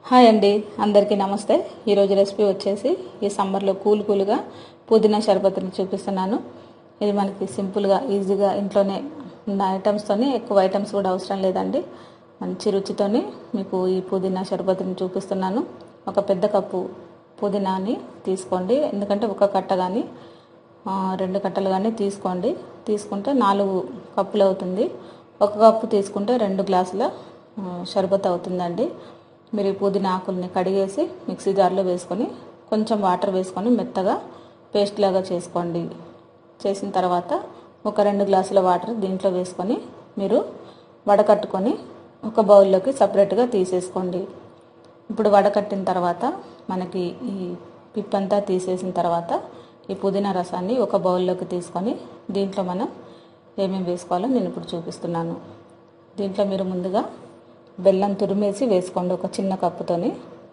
hi అండి అందరికీ నమస్తే ఈరోజు రెసిపీ వచ్చేసి ఈ సమ్మర్లో కూల్ కూల్గా పుదీనా షర్బత్ని చూపిస్తున్నాను ఇది మనకి సింపుల్గా ఈజీగా ఇంట్లోనే ఉన్న ఐటమ్స్తోనే ఎక్కువ ఐటమ్స్ కూడా అవసరం లేదండి మంచి రుచితోని మీకు ఈ పుదీనా షర్బత్ని చూపిస్తున్నాను ఒక పెద్ద కప్పు పుదీనాని తీసుకోండి ఎందుకంటే ఒక కట్ట కానీ ఆ, రెండు కట్టలు కానీ తీసుకోండి తీసుకుంటే నాలుగు కప్పులు అవుతుంది ఒక కప్పు తీసుకుంటే రెండు గ్లాసుల ఆ, షర్బత్ అవుతుందండి మీరు ఈ పుదీనా ఆకుల్ని కడిగేసి మిక్సీ జార్లో వేసుకొని కొంచెం వాటర్ వేసుకొని మెత్తగా పేస్ట్ లాగా చేసుకోండి చేసిన తర్వాత ఒక రెండు గ్లాసుల వాటర్ దీంట్లో వేసుకొని మీరు వడకట్టుకొని ఒక బౌల్లోకి సపరేట్గా తీసేసుకోండి ఇప్పుడు వడకట్టిన తర్వాత మనకి ఈ పిప్పంతా తీసేసిన తర్వాత ఈ పుదీనా రసాన్ని ఒక బౌల్లోకి తీసుకొని దీంట్లో మనం ఏమేమి వేసుకోవాలో నేను ఇప్పుడు చూపిస్తున్నాను దీంట్లో మీరు ముందుగా బెల్లం తురిమేసి వేసుకోండి ఒక చిన్న కప్పుతోని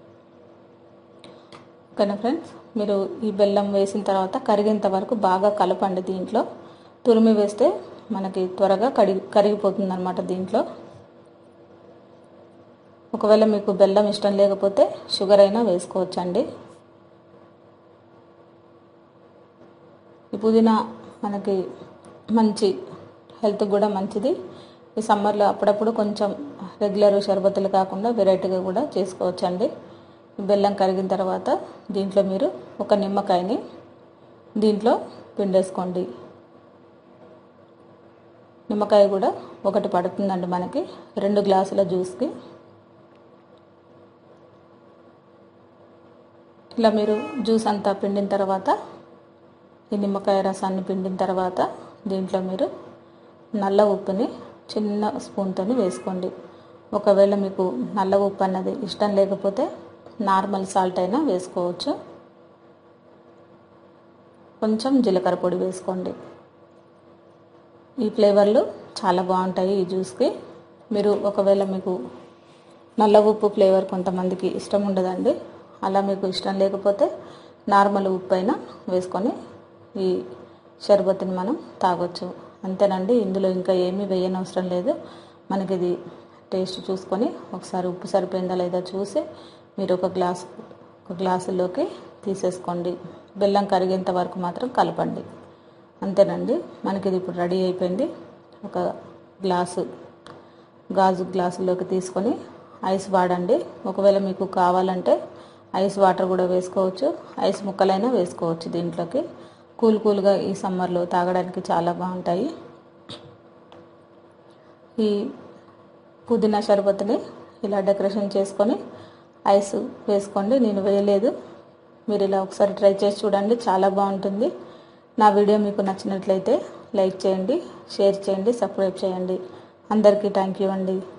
ఓకేనా ఫ్రెండ్స్ మీరు ఈ బెల్లం వేసిన తర్వాత కరిగేంత వరకు బాగా కలపండి దీంట్లో తురిమి వేస్తే మనకి త్వరగా కడిగి కరిగిపోతుంది అనమాట దీంట్లో ఒకవేళ మీకు బెల్లం ఇష్టం లేకపోతే షుగర్ అయినా వేసుకోవచ్చండి ఈ పుదీనా మనకి మంచి హెల్త్ కూడా మంచిది ఈ సమ్మర్లో అప్పుడప్పుడు కొంచెం రెగ్యులర్ షర్బత్తులు కాకుండా వెరైటీగా కూడా చేసుకోవచ్చండి బెల్లం కరిగిన తర్వాత దీంట్లో మీరు ఒక నిమ్మకాయని దీంట్లో పిండేసుకోండి నిమ్మకాయ కూడా ఒకటి పడుతుందండి మనకి రెండు గ్లాసుల జ్యూస్కి ఇలా మీరు జ్యూస్ అంతా పిండిన తర్వాత ఈ నిమ్మకాయ రసాన్ని పిండిన తర్వాత దీంట్లో మీరు నల్ల ఉప్పుని చిన్న స్పూన్తో వేసుకోండి ఒకవేళ మీకు నల్ల ఉప్పు అన్నది ఇష్టం లేకపోతే నార్మల్ సాల్ట్ అయినా వేసుకోవచ్చు కొంచెం జీలకర్ర పొడి వేసుకోండి ఈ ఫ్లేవర్లు చాలా బాగుంటాయి ఈ జ్యూస్కి మీరు ఒకవేళ మీకు నల్ల ఉప్పు ఫ్లేవర్ కొంతమందికి ఇష్టం ఉండదండి అలా మీకు ఇష్టం లేకపోతే నార్మల్ ఉప్పు అయినా వేసుకొని ఈ షర్బత్ని మనం తాగొచ్చు అంతేనండి ఇందులో ఇంకా ఏమీ వేయనవసరం లేదు మనకి ఇది టేస్ట్ చూసుకొని ఒకసారి ఉప్పు సరిపోయిందా లేదా చూసి మీరు ఒక గ్లాస్ ఒక గ్లాసులోకి తీసేసుకోండి బెల్లం కరిగేంత వరకు మాత్రం కలపండి అంతేనండి మనకి ఇది ఇప్పుడు రెడీ అయిపోయింది ఒక గ్లాసు గాజు గ్లాసులోకి తీసుకొని ఐస్ వాడండి ఒకవేళ మీకు కావాలంటే ఐస్ వాటర్ కూడా వేసుకోవచ్చు ఐస్ ముక్కలైనా వేసుకోవచ్చు దీంట్లోకి కూల్ కూల్గా ఈ సమ్మర్లో తాగడానికి చాలా బాగుంటాయి ఈ పుదీనా షర్బత్ని ఇలా డెకరేషన్ చేసుకొని ఐస్ వేసుకోండి నేను వేయలేదు మీరు ఇలా ఒకసారి ట్రై చేసి చూడండి చాలా బాగుంటుంది నా వీడియో మీకు నచ్చినట్లయితే లైక్ చేయండి షేర్ చేయండి సబ్స్క్రైబ్ చేయండి అందరికీ థ్యాంక్ యూ అండి